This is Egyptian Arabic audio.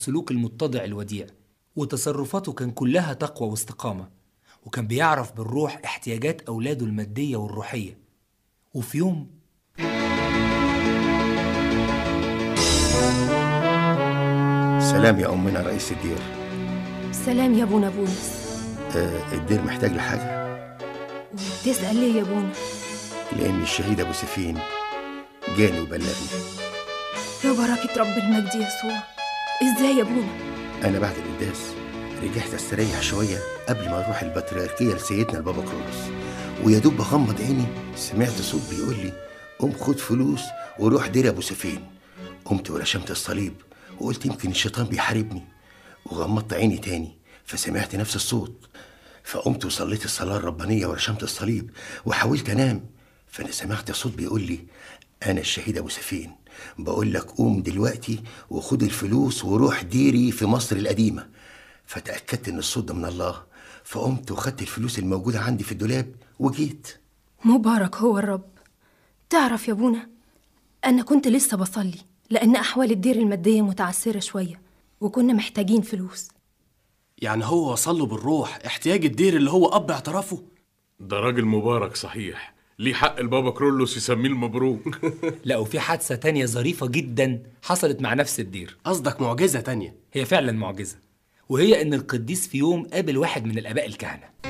سلوك المتضع الوديع وتصرفاته كان كلها تقوى واستقامة وكان بيعرف بالروح احتياجات أولاده المادية والروحية وفي يوم سلام يا أمنا رئيس الدير سلام يا ابونا بولس آه الدير محتاج لحاجة وتسأل ليه يا ابونا لأن الشهيد أبو سفين جاني وبلغني يا بركة رب المجد يسوع ازاي يا ابونا أنا بعد القداس رجعت أستريح شوية قبل ما أروح البطريركية لسيدنا البابا كرولوس ويا دوب بغمض عيني سمعت صوت بيقول لي قوم خد فلوس وروح دير أبو سفين قمت ورشمت الصليب وقلت يمكن الشيطان بيحاربني وغمضت عيني تاني فسمعت نفس الصوت فقمت وصليت الصلاة الربانية ورشمت الصليب وحاولت أنام فأنا سمعت صوت بيقول لي أنا الشهيد أبو سفين بقول لك قوم دلوقتي وخد الفلوس وروح ديري في مصر القديمة فتأكدت إن الصوت ده من الله فقمت وخدت الفلوس الموجودة عندي في الدولاب وجيت مبارك هو الرب تعرف يا ابونا أنا كنت لسه بصلي لأن أحوال الدير المادية متعثرة شوية وكنا محتاجين فلوس يعني هو وصل له بالروح احتياج الدير اللي هو اب اعترافه ده راجل مبارك صحيح ليه حق البابا كرولوس يسميه المبروك لا وفي حادثة تانية ظريفة جدا حصلت مع نفس الدير قصدك معجزه تانية هي فعلا معجزة وهي إن القديس في يوم قابل واحد من الآباء الكهنة